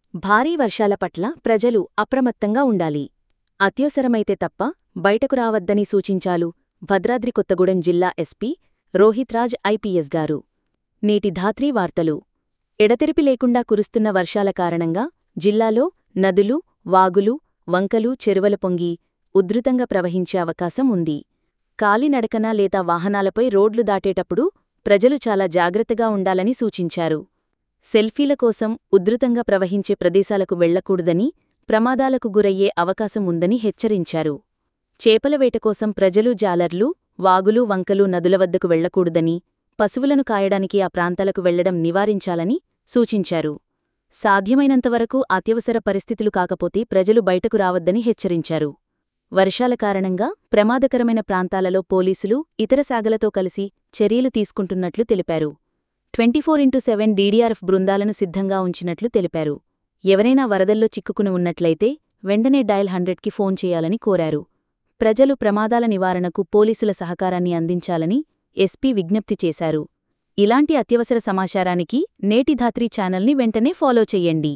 భారీ వర్షాల పట్ల ప్రజలు అప్రమత్తంగా ఉండాలి అత్యవసరమైతే తప్ప బయటకు రావద్దని సూచించాలు భద్రాద్రి కొత్తగూడెం జిల్లా ఎస్పీ రోహిత్రాజ్ ఐపీఎస్ గారు నేటి ధాత్రీ వార్తలు ఎడతెరిపి లేకుండా కురుస్తున్న వర్షాల కారణంగా జిల్లాలో నదులు వాగులు వంకలు చెరువల పొంగి ఉధృతంగా ప్రవహించే అవకాశం ఉంది కాలినడకన లేదా వాహనాలపై రోడ్లు దాటేటప్పుడు ప్రజలు చాలా జాగ్రత్తగా ఉండాలని సూచించారు సెల్ఫీల కోసం ఉధృతంగా ప్రవహించే ప్రదేశాలకు వెళ్లకూడదని ప్రమాదాలకు గురయ్యే అవకాశం ఉందని హెచ్చరించారు చేపల వేట కోసం ప్రజలు జాలర్లు వాగులు వంకలు నదుల వద్దకు వెళ్లకూడదని పశువులను కాయడానికి ఆ ప్రాంతాలకు వెళ్లడం నివారించాలని సూచించారు సాధ్యమైనంతవరకు అత్యవసర పరిస్థితులు కాకపోతే ప్రజలు బయటకు రావద్దని హెచ్చరించారు వర్షాల కారణంగా ప్రమాదకరమైన ప్రాంతాలలో పోలీసులు ఇతర శాగలతో కలిసి చర్యలు తీసుకుంటున్నట్లు తెలిపారు ట్వంటీఫోర్ ఇంటూ సెవెన్ డీడీఆర్ఎఫ్ బృందాలను సిద్ధంగా ఉంచినట్లు తెలిపారు ఎవరైనా వరదల్లో చిక్కుకుని ఉన్నట్లయితే వెంటనే డయల్ హండ్రెడ్కి ఫోన్ చేయాలని కోరారు ప్రజలు ప్రమాదాల నివారణకు పోలీసుల సహకారాన్ని అందించాలని ఎస్పీ విజ్ఞప్తి చేశారు ఇలాంటి అత్యవసర సమాచారానికి నేటి ధాత్రి ఛానల్ని వెంటనే ఫాలో చెయ్యండి